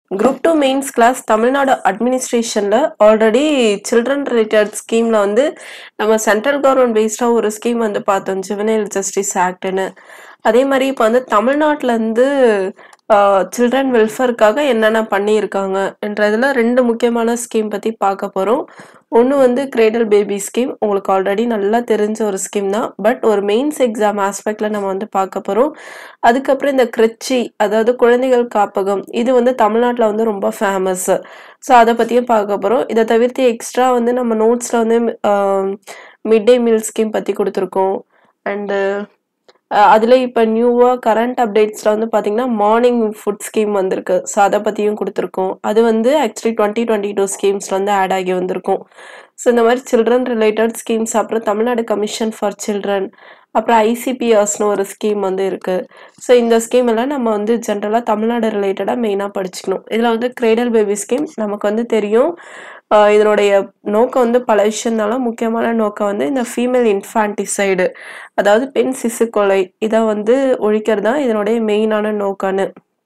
group two mains class Tamil Nadu அட்மினிஸ்ட்ரேஷனில் already children related ஸ்கீமில் வந்து நம்ம சென்ட்ரல் கவர்மெண்ட் பேஸ்டாக ஒரு ஸ்கீம் வந்து பார்த்தோம் ஜுவனைல் ஜஸ்டிஸ் ஆக்ட்னு அதே மாதிரி இப்போ வந்து தமிழ்நாட்டிலேருந்து சில்ட்ரன் வெல்ஃபேருக்காக என்னென்ன பண்ணியிருக்காங்க என்றதில் ரெண்டு முக்கியமான ஸ்கீம் பற்றி பார்க்க போகிறோம் ஒன்று வந்து கிரேடல் பேபி ஸ்கீம் உங்களுக்கு ஆல்ரெடி நல்லா தெரிஞ்ச ஒரு ஸ்கீம் தான் பட் ஒரு மெயின்ஸ் எக்ஸாம் ஆஸ்பெக்டில் நம்ம வந்து பார்க்க போகிறோம் அதுக்கப்புறம் இந்த கிருச்சி அதாவது குழந்தைகள் காப்பகம் இது வந்து தமிழ்நாட்டில் வந்து ரொம்ப ஃபேமஸ் ஸோ அதை பற்றியும் பார்க்க போகிறோம் இதை தவிர்த்து எக்ஸ்ட்ரா வந்து நம்ம நோட்ஸில் வந்து மிட் டே மீல் ஸ்கீம் பற்றி கொடுத்துருக்கோம் அண்டு அதில் இப்போ நியூவாக கரண்ட் அப்டேட்ஸில் வந்து பார்த்தீங்கன்னா மார்னிங் ஃபுட் ஸ்கீம் வந்திருக்கு ஸோ அதை பற்றியும் கொடுத்துருக்கோம் அது வந்து ஆக்சுவலி டுவெண்ட்டி டுவெண்ட்டி டூ ஸ்கீம்ஸில் வந்து ஆட் ஆகி வந்திருக்கும் ஸோ இந்த மாதிரி சில்ட்ரன் ரிலேட்டட் ஸ்கீம்ஸ் அப்புறம் தமிழ்நாடு கமிஷன் ஃபார் சில்ட்ரன் அப்புறம் ஐசிபிஎஸ்னு ஒரு ஸ்கீம் வந்து இருக்குது ஸோ இந்த ஸ்கீம் எல்லாம் நம்ம வந்து ஜென்ரலாக தமிழ்நாடு ரிலேட்டடாக மெயினாக படிச்சுக்கணும் இதில் வந்து கிரேடல் பேபி ஸ்கீம் நமக்கு வந்து தெரியும் ஆஹ் இதனுடைய நோக்கம் வந்து பல விஷயம்னாலும் முக்கியமான நோக்கம் வந்து இந்த ஃபீமேல் இன்ஃபான்டிசைடு அதாவது பெண் சிசு கொலை இதை வந்து ஒழிக்கிறது தான் இதனுடைய மெயினான நோக்கம்னு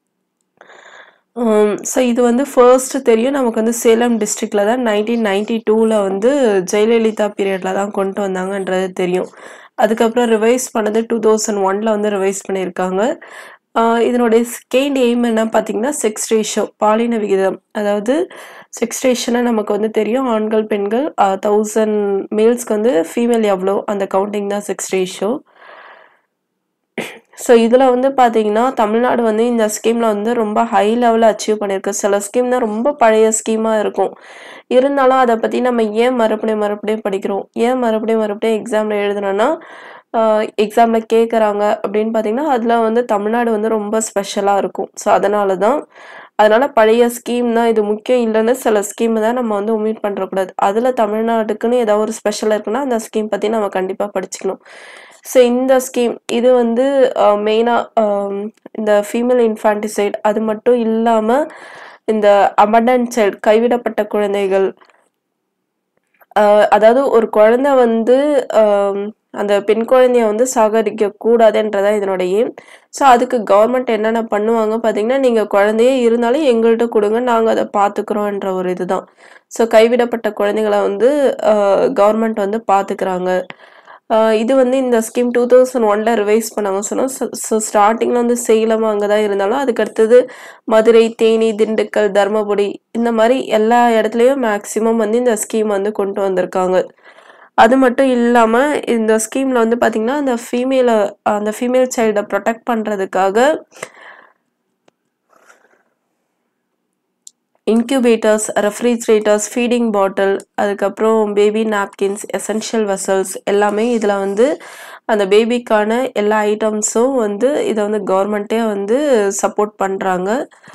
ஸோ இது வந்து ஃபர்ஸ்ட் தெரியும் நமக்கு வந்து சேலம் டிஸ்ட்ரிக்டில் தான் நைன்டீன் நைன்டி டூவில் வந்து ஜெயலலிதா பீரியடில் தான் கொண்டு வந்தாங்கன்றது தெரியும் அதுக்கப்புறம் ரிவைஸ் பண்ணது டூ தௌசண்ட் ஒனில் வந்து ரிவைஸ் பண்ணியிருக்காங்க ஆஹ் இதனுடைய செகண்ட் எய்ம் என்ன பார்த்தீங்கன்னா செக்ஸ் ரேஷியோ பாலின விகிதம் அதாவது செக்ஸ் ரேஷனை நமக்கு வந்து தெரியும் ஆண்கள் பெண்கள் தௌசண்ட் மேல்ஸ்க்கு வந்து ஃபீமேல் எவ்வளோ அந்த கவுண்டிங் தான் செக்ஸ் ரேஷியோ ஸோ இதில் வந்து பார்த்தீங்கன்னா தமிழ்நாடு வந்து இந்த ஸ்கீமில் வந்து ரொம்ப ஹை லெவலில் அச்சீவ் பண்ணியிருக்கு சில ஸ்கீம் தான் ரொம்ப பழைய ஸ்கீமாக இருக்கும் இருந்தாலும் அதை பற்றி நம்ம ஏன் மறுபடியும் மறுபடியும் படிக்கிறோம் ஏன் மறுபடியும் மறுபடியும் எக்ஸாமில் எழுதுனோன்னா எக்ஸாமில் கேட்குறாங்க அப்படின்னு பார்த்தீங்கன்னா அதில் வந்து தமிழ்நாடு வந்து ரொம்ப ஸ்பெஷலாக இருக்கும் ஸோ அதனால தான் அதனால பழைய ஸ்கீம் தான் இது முக்கியம் இல்லைன்னு சில ஸ்கீம் தான் நம்ம வந்து ஒமிட் பண்ணுறக்கூடாது அதில் தமிழ்நாட்டுக்குன்னு ஏதாவது ஒரு ஸ்பெஷலாக இருக்குன்னா அந்த ஸ்கீம் பற்றி நம்ம கண்டிப்பாக படிச்சுக்கணும் ஸோ இந்த ஸ்கீம் இது வந்து மெயினாக இந்த ஃபீமேல் இன்ஃபான்டிசைட் அது மட்டும் இல்லாமல் இந்த அபண்டன் சைல்டு கைவிடப்பட்ட குழந்தைகள் அதாவது ஒரு குழந்தை வந்து அந்த பெண் குழந்தைய வந்து சாகரிக்க கூடாதுன்றதான் இதனோட எய்ம் ஸோ அதுக்கு கவர்மெண்ட் என்னென்ன பண்ணுவாங்க பார்த்தீங்கன்னா நீங்கள் குழந்தையே இருந்தாலும் எங்கள்கிட்ட கொடுங்க நாங்கள் அதை பார்த்துக்குறோன்ற ஒரு இதுதான் ஸோ கைவிடப்பட்ட குழந்தைகளை வந்து கவர்மெண்ட் வந்து பார்த்துக்கிறாங்க இது வந்து இந்த ஸ்கீம் டூ தௌசண்ட் ஒன்ல ரிவைஸ் பண்ணாங்க சொன்னோம் ஸோ ஸ்டார்டிங்கில் வந்து சேலம் அங்கே தான் இருந்தாலும் அதுக்கு அடுத்தது மதுரை தேனி திண்டுக்கல் தர்மபுரி இந்த மாதிரி எல்லா இடத்துலையும் மேக்சிமம் வந்து இந்த ஸ்கீம் வந்து கொண்டு வந்திருக்காங்க அது மட்டும் இல்லாமல் இந்த ஸ்கீமில் வந்து பார்த்திங்கன்னா அந்த ஃபீமேலை அந்த ஃபீமேல் சைல்டை ப்ரொடெக்ட் பண்ணுறதுக்காக இன்க்யூபேட்டர்ஸ் ரெஃப்ரிஜரேட்டர்ஸ் ஃபீடிங் பாட்டில் அதுக்கப்புறம் பேபி நாப்கின்ஸ் எசென்ஷியல் வெசல்ஸ் எல்லாமே இதில் வந்து அந்த பேபிக்கான எல்லா ஐட்டம்ஸும் வந்து இதை வந்து கவர்மெண்ட்டே வந்து சப்போர்ட் பண்ணுறாங்க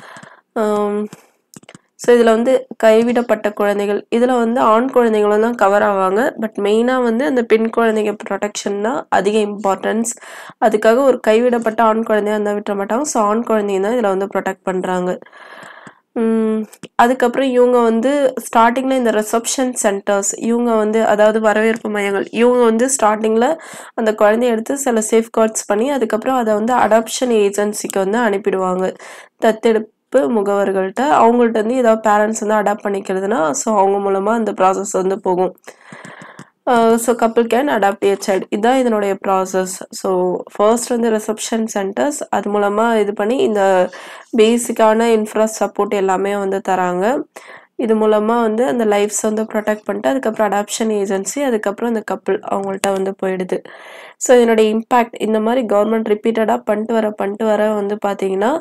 ஸோ இதில் வந்து கைவிடப்பட்ட குழந்தைகள் இதில் வந்து ஆண் குழந்தைகளும் தான் கவர் ஆவாங்க பட் மெயினாக வந்து அந்த பெண் குழந்தைங்க ப்ரொடெக்ஷன் தான் அதிக இம்பார்ட்டன்ஸ் அதுக்காக ஒரு கைவிடப்பட்ட ஆண் குழந்தைய வந்து விட்டுற மாட்டாங்க ஸோ ஆண் குழந்தைங்க தான் இதில் வந்து ப்ரொடெக்ட் பண்ணுறாங்க அதுக்கப்புறம் இவங்க வந்து ஸ்டார்டிங்கில் இந்த ரிசப்ஷன் சென்டர்ஸ் இவங்க வந்து அதாவது வரவேற்பு மையங்கள் இவங்க வந்து ஸ்டார்டிங்கில் அந்த குழந்தைய எடுத்து சில சேஃப்கார்ட்ஸ் பண்ணி அதுக்கப்புறம் அதை வந்து அடாப்ஷன் ஏஜென்சிக்கு வந்து அனுப்பிடுவாங்க தத்தெடுப்பு முகவர்கள்ட்ட அவங்கள்ட்ட வந்து ஏதாவது பேரண்ட்ஸ் வந்து அடாப்ட் பண்ணிக்கிறதுனா ஸோ அவங்க மூலமாக அந்த ப்ராசஸ் வந்து போகும் so couple can adopt a child இதுதான் இதனுடைய ப்ராசஸ் ஸோ ஃபர்ஸ்ட் வந்து ரிசப்ஷன் சென்டர்ஸ் அது மூலமாக இது பண்ணி இந்த பேசிக்கான இன்ஃப்ரா சப்போர்ட் எல்லாமே வந்து தராங்க இது மூலமாக வந்து அந்த லைஃப்ஸ் வந்து ப்ரொடெக்ட் பண்ணிட்டு அதுக்கப்புறம் அடாப்ஷன் ஏஜென்சி அதுக்கப்புறம் இந்த கப்பிள் அவங்கள்ட்ட வந்து போயிடுது ஸோ இதனுடைய இம்பேக்ட் இந்த மாதிரி கவர்மெண்ட் ரிப்பீட்டடாக பண்ணிட்டு வர பண்ணிட்டு வர வந்து பார்த்தீங்கன்னா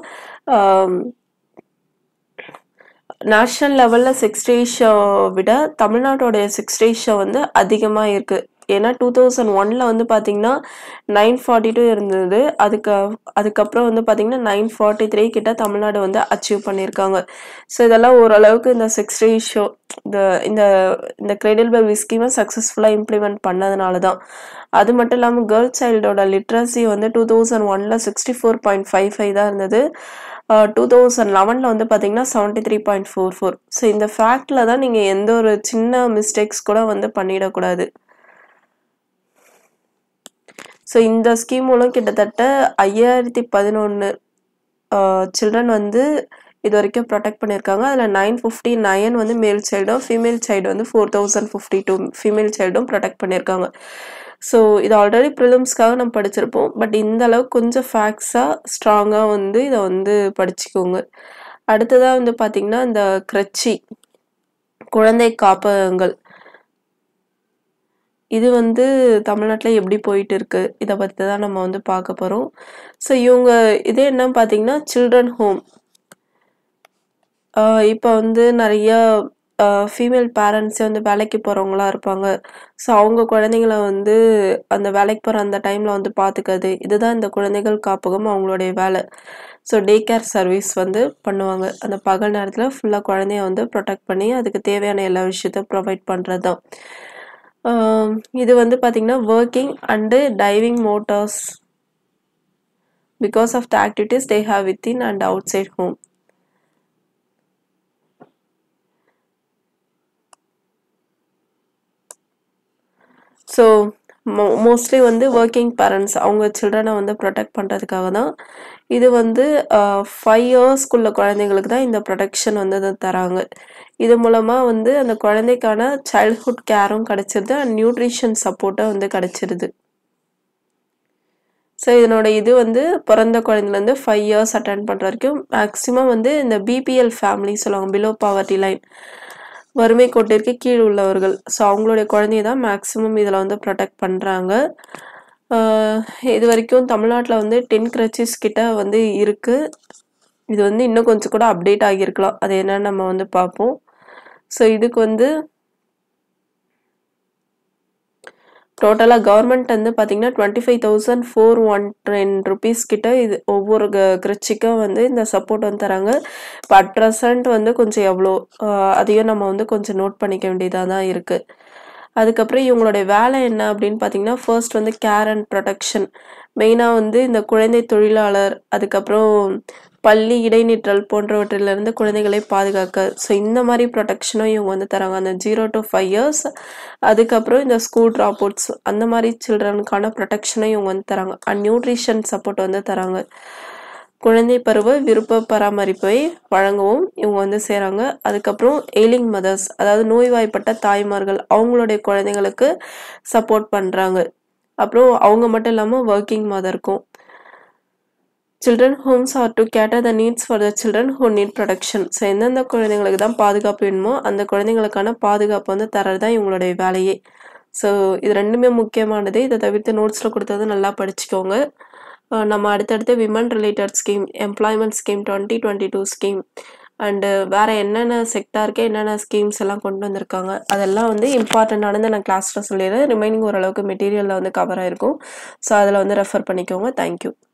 நேஷ்னல் லெவலில் சிக்ஸ் ரேஷியோ விட தமிழ்நாட்டோடைய சிக்ஸ் ரேஷியோ வந்து அதிகமாக இருக்குது ஏன்னா டூ தௌசண்ட் ஒனில் வந்து பார்த்தீங்கன்னா நைன் ஃபார்ட்டி டூ இருந்தது அதுக்கு அதுக்கப்புறம் வந்து பார்த்தீங்கன்னா நைன் ஃபார்ட்டி த்ரீ கிட்ட தமிழ்நாடு வந்து அச்சீவ் பண்ணியிருக்காங்க ஸோ இதெல்லாம் ஓரளவுக்கு இந்த சிக்ஸ் ரேஷியோ இந்த இந்த இந்த கிரெடில் பேபி ஸ்கீமை சக்ஸஸ்ஃபுல்லாக இம்ப்ளிமெண்ட் பண்ணதுனால தான் அது மட்டும் இல்லாமல் கேர்ள் சைல்டோட லிட்ரஸி வந்து டூ தௌசண்ட் ஒனில் sixty four point five five தான் இருந்தது டூ தௌசண்ட் லெவனில் வந்து பார்த்தீங்கன்னா seventy three point four four so இந்த ஃபேக்டில் தான் நீங்கள் எந்த ஒரு சின்ன மிஸ்டேக்ஸ் கூட வந்து பண்ணிடக்கூடாது ஸோ இந்த ஸ்கீம் மூலம் கிட்டத்தட்ட ஐயாயிரத்தி பதினொன்று சில்ட்ரன் வந்து இது வரைக்கும் ப்ரொடெக்ட் பண்ணியிருக்காங்க அதில் நைன் ஃபிஃப்டி நைன் வந்து மேல் சைல்டும் ஃபீமேல் சைல்டு வந்து four thousand fifty two female சைல்டும் ப்ரொடெக்ட் பண்ணியிருக்காங்க ஸோ இது ஆல்ரெடி ப்ரிலிம்ஸ்க்காக நம்ம படிச்சிருப்போம் பட் இந்த அளவுக்கு கொஞ்சம் ஃபேக்ட்ஸாக ஸ்ட்ராங்காக வந்து இதை வந்து படிச்சுக்கோங்க அடுத்ததாக வந்து பார்த்திங்கன்னா இந்த கிரச்சி குழந்தை காப்பகங்கள் இது வந்து தமிழ்நாட்டில் எப்படி போயிட்டு இருக்கு இதை பற்றி தான் நம்ம வந்து பார்க்க போகிறோம் ஸோ இவங்க இது என்ன பார்த்தீங்கன்னா சில்ட்ரன் ஹோம் இப்போ வந்து நிறைய ஃபீமேல் பேரண்ட்ஸே வந்து வேலைக்கு போகிறவங்களா இருப்பாங்க ஸோ அவங்க குழந்தைங்கள வந்து அந்த வேலைக்கு போகிற அந்த டைமில் வந்து பார்த்துக்கிறது இதுதான் இந்த குழந்தைகள் காப்பகம் அவங்களுடைய வேலை ஸோ டே கேர் சர்வீஸ் வந்து பண்ணுவாங்க அந்த பகல் நேரத்தில் ஃபுல்லாக குழந்தைய வந்து ப்ரொடெக்ட் பண்ணி அதுக்கு தேவையான எல்லா விஷயத்தையும் ப்ரொவைட் பண்ணுறது தான் ஆம், இது வந்து பார்த்திங்கன்னா working and diving motors because of the activities they have within and outside home so மோ மோஸ்ட்லி வந்து ஒர்க்கிங் பேரண்ட்ஸ் அவங்க சில்ட்ரனை வந்து ப்ரொடெக்ட் பண்ணுறதுக்காக தான் இது வந்து ஃபைவ் இயர்ஸ்க்குள்ள குழந்தைங்களுக்கு தான் இந்த ப்ரொடெக்ஷன் வந்து அது தராங்க இது மூலமாக வந்து அந்த குழந்தைக்கான சைல்ட்ஹுட் கேரும் கிடச்சிருது அண்ட் நியூட்ரிஷன் சப்போர்ட்டும் வந்து கிடச்சிருது ஸோ இதனோட இது வந்து பிறந்த குழந்தைலேருந்து ஃபைவ் இயர்ஸ் அட்டன் பண்ணுற வரைக்கும் மேக்ஸிமம் வந்து இந்த பிபிஎல் ஃபேமிலி சொல்லுவாங்க பிலோ பாவர்ட்டி லைன் வறுமை கோட்டிற்கு கீழ் உள்ளவர்கள் ஸோ அவங்களுடைய குழந்தைய தான் மேக்ஸிமம் இதில் வந்து ப்ரொடெக்ட் பண்ணுறாங்க இது வரைக்கும் தமிழ்நாட்டில் வந்து டென் கிரச்சிஸ் கிட்ட வந்து இருக்குது இது வந்து இன்னும் கொஞ்சம் கூட அப்டேட் ஆகியிருக்கலாம் அது என்னன்னு நம்ம வந்து பார்ப்போம் ஸோ இதுக்கு வந்து டோட்டலாக கவர்மெண்ட் வந்து பார்த்தீங்கன்னா twenty five thousand four one ten rupees கிட்ட இது ஒவ்வொரு கிரச்சிக்கும் வந்து இந்த சப்போர்ட் வந்து தராங்க இப்போ அட் ப்ரெசண்ட் வந்து கொஞ்சம் எவ்வளோ ஆஹ் அதையும் நம்ம வந்து கொஞ்சம் நோட் பண்ணிக்க வேண்டியதாக தான் இருக்குது அதுக்கப்புறம் இவங்களுடைய வேலை என்ன அப்படின்னு பார்த்தீங்கன்னா ஃபர்ஸ்ட் வந்து கேர் அண்ட் ப்ரொடெக்ஷன் மெயினாக வந்து இந்த குழந்தை தொழிலாளர் அதுக்கப்புறம் பள்ளி இடைநிற்றல் போன்றவற்றிலிருந்து குழந்தைகளை பாதுகாக்க ஸோ இந்த மாதிரி ப்ரொடெக்ஷனும் இவங்க வந்து தராங்க அந்த ஜீரோ டு ஃபைவ் இயர்ஸ் அதுக்கப்புறம் இந்த ஸ்கூல் ட்ராப் அவுட்ஸ் அந்த மாதிரி சில்ட்ரனுக்கான ப்ரொடெக்ஷனும் இவங்க வந்து தராங்க அண்ட் நியூட்ரிஷன் சப்போர்ட் வந்து தராங்க குழந்தை பருவ விருப்ப பராமரிப்பை வழங்கவும் இவங்க வந்து செய்கிறாங்க அதுக்கப்புறம் எய்லிங் மதர்ஸ் அதாவது நோய்வாய்ப்பட்ட தாய்மார்கள் அவங்களுடைய குழந்தைங்களுக்கு சப்போர்ட் பண்ணுறாங்க அப்புறம் அவங்க மட்டும் இல்லாமல் ஒர்க்கிங் மதருக்கும் children homes are to cater the needs for the children who need protection so எந்தெந்த குழந்தைங்களுக்கு தான் பாதுகாப்பு வேணுமோ அந்த குழந்தைங்களுக்கான பாதுகாப்பு வந்து தரது தான் இவங்களுடைய வேலையே ஸோ இது ரெண்டுமே முக்கியமானது இதை தவிர்த்து நோட்ஸில் கொடுத்தது நல்லா படிச்சுக்கோங்க அஹ் நம்ம அடுத்தடுத்து women related scheme employment scheme twenty twenty two scheme and வேறு என்னென்ன செக்டாருக்கு என்னென்ன ஸ்கீம்ஸ் எல்லாம் கொண்டு வந்திருக்காங்க அதெல்லாம் வந்து இம்பார்ட்டண்ட்டானது நான் கிளாஸில் சொல்லிடுறேன் ரிமைனிங் ஓரளவுக்கு மெட்டீரியலில் வந்து கவர் ஆயிருக்கும் ஸோ அதில் வந்து ரெஃபர் பண்ணிக்கோங்க தேங்க்யூ